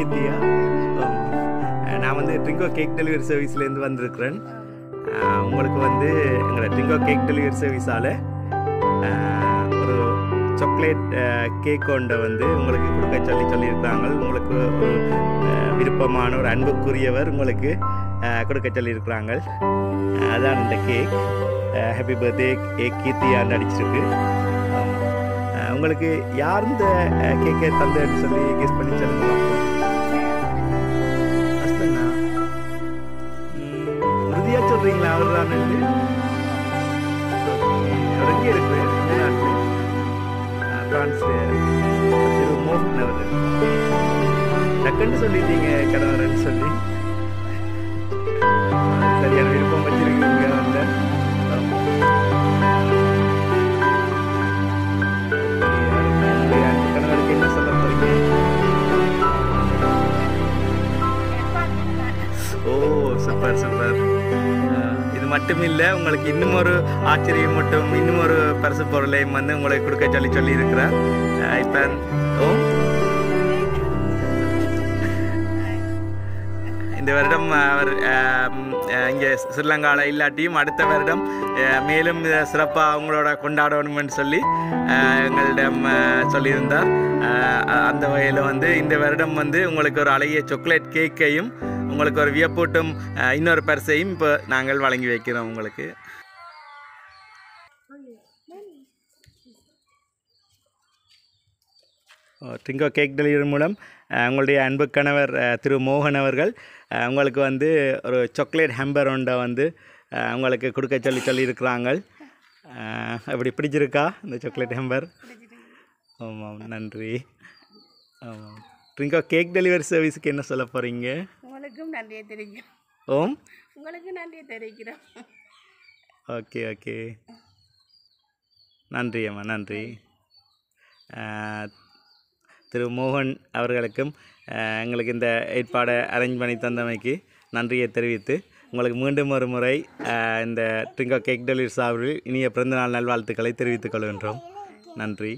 கீர்த்தியா ஆம். அஹ் நான் வந்து ட்ரிங்கோ கேக் டெலிவரி சர்வீஸ்லேருந்து வந்திருக்கிறேன் அஹ் உங்களுக்கு வந்து எங்களோட ட்ரிங்கோ கேக் டெலிவரி சர்வீஸால் ஒரு சாக்லேட் கேக் ஒன்றை வந்து உங்களுக்கு கொடுக்க சொல்லி சொல்லியிருக்காங்க உங்களுக்கு ஒரு அஹ், விருப்பமான ஒரு அன்புக்குரியவர் உங்களுக்கு அஹ், கொடுக்க சொல்லியிருக்கிறாங்க அஹ், அதான் இந்த கேக் ஹாப்பி பர்த்டே கேக் கீர்த்தியான்னு அடிச்சிருக்கு ஆமா. அஹ், உங்களுக்கு யார் இந்த கேக்கை தந்தேன்னு சொல்லி கெஸ் பண்ணி சொல்லுங்க ஹஸ்பண்டா உறுதியாக சொல்கிறீங்களா அவர் தான் அவர் எங்கே இருக்கு வெளிநாட்டில் ஃப்ரான்ஸில் திரு மோகன் அவர் டக்குன்னு சொல்லிட்டீங்க கணவர்னு சொல்லி சரியான விருப்பம் வச்சிருக்கீங்க அந்த கணவருக்கு என்ன சொல்ல போறீங்க ஓ சூப்பர் சூப்பர் இது மட்டும் இல்லை உங்களுக்கு இன்னும் ஒரு ஆச்சரியம் மட்டும் இன்னும் ஒரு பரிசு பொருளையும் வந்து உங்களுக்கு கொடுக்க சொல்லி சொல்லி இருக்கிறேன் இப்போ ஓ இந்த வருடம் அவர் இங்கே ஸ்ரீலங்காவில் இல்லாட்டியும் அடுத்த வருடம் அஹ், மேலும் சிறப்பாக அவங்களோட கொண்டாடணும்னு சொல்லி அஹ், எங்களிடம் அஹ், சொல்லியிருந்தார் அஹ், அந்த வகையில் வந்து இந்த வருடம் வந்து உங்களுக்கு ஒரு அழகிய சாக்லேட் கேக்கையும் உங்களுக்கு ஒரு வியப்பூட்டும் அஹ், இன்னொரு பரிசையும் இப்போ நாங்கள் வழங்கி வைக்கிறோம் உங்களுக்கு ட்ரிங்கோ கேக் டெலிவரி மூலம் அஹ், உங்களுடைய அன்பு கணவர் அஹ், திரு மோகன் அவர்கள் அஹ், உங்களுக்கு வந்து ஒரு சாக்லேட் ஹேம்பர் ஒன்றை வந்து அஹ், உங்களுக்கு கொடுக்க சொல்லி சொல்லியிருக்கிறாங்க அஹ், அப்படி பிடிச்சிருக்கா இந்த சாக்லேட் ஹேம்பர் ஆமாம் நன்றி ஆமாம் ட்ரிங்கோ கேக் டெலிவரி சர்வீஸுக்கு என்ன சொல்ல போகிறீங்க உங்களுக்கும் நன்றியை தெரிவிக்கிறோம் ஓம் உங்களுக்கு நன்றியை தெரிவிக்கிறோம் ஓகே ஓகே நன்றி அம்மா நன்றி அஹ், திரு மோகன் அவர்களுக்கும் அஹ், எங்களுக்கு இந்த ஏற்பாடை அரேஞ்ச் பண்ணி தந்தமைக்கு நன்றியை தெரிவித்து உங்களுக்கு மீண்டும் ஒரு முறை அஹ், இந்த ட்ரிங்கோ கேக் டெலிவரி சார்பில் இனிய பிறந்தநாள் நல்வாழ்த்துக்களை தெரிவித்துக் கொள்கின்றோம் நன்றி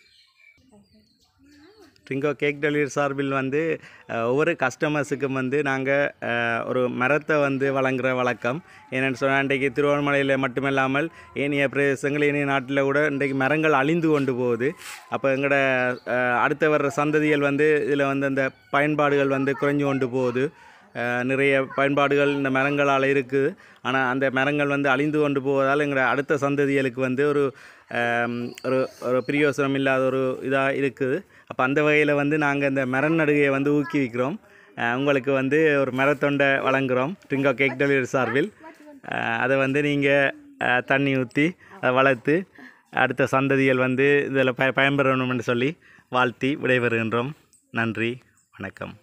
ட்ரிங்கோ கேக் டெலிவரி சார்பில் வந்து அஹ், ஒவ்வொரு கஸ்டமர்ஸுக்கும் வந்து நாங்கள் ஒரு மரத்தை வந்து வழங்குற வழக்கம் ஏன்னு சொன்னால் இன்றைக்கு திருவண்ணாமலையில் மட்டுமில்லாமல் ஏனைய பிரதேசங்கள் ஏனைய நாட்டில் கூட இன்றைக்கு மரங்கள் அழிந்து கொண்டு போகுது அப்போ எங்களோட அஹ், அடுத்து வர்ற சந்ததிகள் வந்து இதில் வந்து அந்த பயன்பாடுகள் வந்து குறைஞ்சு கொண்டு போகுது அஹ், நிறைய பயன்பாடுகள் இந்த மரங்களால் இருக்குது ஆனால் அந்த மரங்கள் வந்து அழிந்து கொண்டு போவதால் எங்களோட அடுத்த சந்ததிகளுக்கு வந்து ஒரு ஆம், ஒரு ஒரு பிரியோசனம் இல்லாத ஒரு இதாக இருக்குது அப்போ அந்த வகையில் வந்து நாங்கள் இந்த மரம் நடுகையை வந்து ஊக்குவிக்கிறோம் அஹ், உங்களுக்கு வந்து ஒரு மரத்தொண்டை வழங்குகிறோம் ட்ரிங்கோ கேக் டெலிவரி சார்பில் அஹ், அதை வந்து நீங்கள் தண்ணி ஊற்றி அதை வளர்த்து அடுத்த சந்ததிகள் வந்து இதில் ப பயன்பெறணும்னு சொல்லி வாழ்த்தி விடைபெறுகின்றோம் நன்றி வணக்கம்